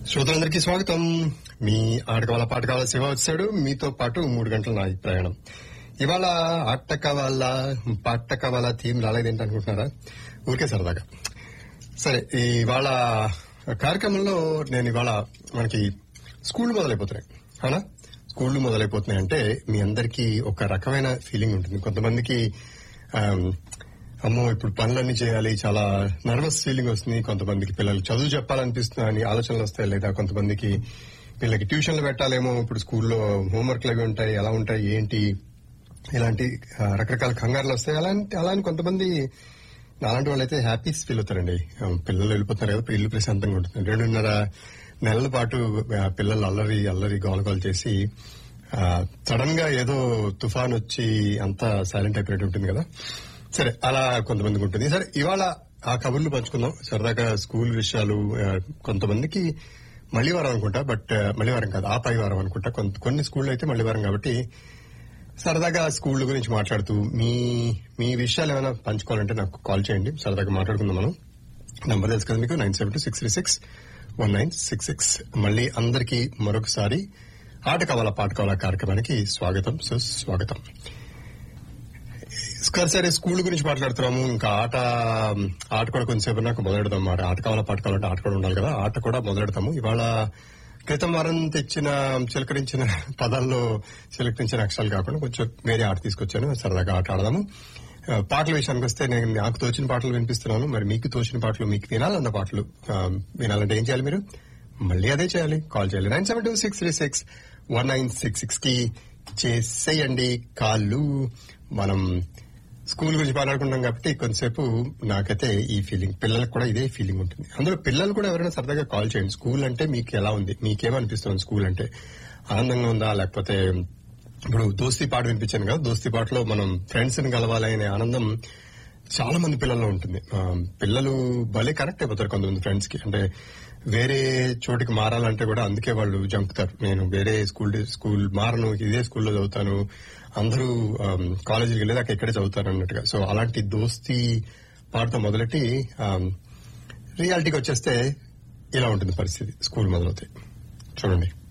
శ్రోతలందరికీ స్వాగతం మీ ఆటకాల పాటకాల శివ వచ్చాడు మీతో పాటు మూడు గంటల నా ఈ ప్రయాణం ఇవాళ ఆటక వాళ్ళ పాటక వాళ్ళ థీమ్ రాలేదేంటి అనుకుంటున్నారా ఊరికే సరదాగా సరే ఇవాళ కార్యక్రమంలో నేను ఇవాళ మనకి స్కూల్ మొదలైపోతున్నాయి అవునా స్కూళ్ళు మొదలైపోతున్నాయి అంటే మీ అందరికీ ఒక రకమైన ఫీలింగ్ ఉంటుంది కొంతమందికి ఆమ్, అమ్మో ఇప్పుడు పనులన్నీ చేయాలి చాలా నర్వస్ ఫీలింగ్ వస్తుంది కొంతమందికి పిల్లలు చదువు చెప్పాలనిపిస్తుంది అని ఆలోచనలు వస్తాయి లేదా కొంతమందికి వీళ్ళకి ట్యూషన్లు పెట్టాలేమో ఇప్పుడు స్కూల్లో హోంవర్క్లు అవి ఉంటాయి ఎలా ఉంటాయి ఏంటి ఇలాంటి ఆ, రకరకాల కంగారులు వస్తాయి అలాంటి అలా అని కొంతమంది అలాంటి వాళ్ళైతే హ్యాపీ ఫీల్ అవుతారండి ఆ, పిల్లలు వెళ్ళిపోతారు కదా ఇల్లు ప్రశాంతంగా ఉంటుంది రెండున్నర నెలల పాటు ఆ, పిల్లలు అల్లరి అల్లరి గోలగోలు చేసి సడన్ గా ఏదో తుఫాన్ వచ్చి అంతా సైలెంట్ అయిపోయినట్టు ఉంటుంది కదా సరే అలా కొంతమందికి ఉంటుంది సరే ఇవాళ ఆ కబుర్లు పంచుకుందాం సరదాగా స్కూల్ విషయాలు ఆ, కొంతమందికి మళ్ళీ వారం అనుకుంటా బట్ ఆ, మళ్ళీ వారం కాదు ఆ పై వారం అనుకుంటా కొంత- కొన్ని స్కూళ్ళు అయితే మళ్ళీ వారం కాబట్టి సరదాగా స్కూల్ గురించి మాట్లాడుతూ మీ మీ విషయాలు ఏమైనా పంచుకోవాలంటే నాకు కాల్ చేయండి సరదాగా మాట్లాడుకుందాం మనం నంబర్ తెలుసు కదా మీకు nine seven two six three six one nine six six మళ్ళీ అందరికీ మరొకసారి ఆట కావాల పాట కావాల కార్యక్రమానికి స్వాగతం సుస్వాగతం సరే, సరే స్కూల్ గురించి మాట్లాడుతున్నాము ఇంకా ఆట ఆట కూడా కొంచెంసేపు నాకు మొదలెడదాం మరి ఆట కావాలా పాట కావాలంటే ఆట కూడా ఉండాలి కదా ఆట కూడా మొదలెడతాము ఇవాళ క్రితం వారం తెచ్చిన చిలకరించిన పదాల్లో చిలకరించిన అక్షరాలు కాకుండా కొంచెం వేరే ఆట తీసుకొచ్చాను సరదాగా ఆట ఆడదాము ఆ, పాటల విషయానికి వస్తే నేను నాకు తోచిన పాటలు వినిపిస్తున్నాను మరి మీకు తోచిన పాటలు మీకు వినాలన్న పాటలు ఆ, వినాలంటే ఏం చేయాలి మీరు మళ్ళీ అదే చేయాలి కాల్ చేయాలి nine seven two six three six one nine six six కి చేసేయండి కాళ్ళు మనం స్కూల్ గురించి మాట్లాడుకుంటాం కాబట్టి కొంతసేపు నాకైతే ఈ ఫీలింగ్ పిల్లలకు కూడా ఇదే ఫీలింగ్ ఉంటుంది అందులో పిల్లలు కూడా ఎవరైనా సరదాగా కాల్ చేయండి స్కూల్ అంటే మీకు ఎలా ఉంది మీకేమనిపిస్తుంది స్కూల్ అంటే ఆనందంగా ఉందా లేకపోతే ఇప్పుడు దోస్తీ పాట వినిపించాను కదా దోస్తీ పాటలో మనం ఫ్రెండ్స్ ని కలవాలి అనే ఆనందం చాలా మంది పిల్లల్లో ఉంటుంది ఆ, పిల్లలు భలే కనెక్ట్ అయిపోతారు కొంతమంది ఫ్రెండ్స్ కి అంటే వేరే చోటికి మారాలంటే కూడా అందుకే వాళ్ళు జంపుతారు నేను వేరే స్కూల్ స్కూల్ మారను ఇదే స్కూల్లో చదువుతాను అందరూ కాలేజీకి వెళ్ళేదాకా ఇక్కడే చదువుతారు అన్నట్టుగా సో అలాంటి దోస్తీ పాటతో మొదలెట్టి రియాలిటీకి వచ్చేస్తే ఇలా ఉంటుంది పరిస్థితి స్కూల్ మొదలవుతాయి చూడండి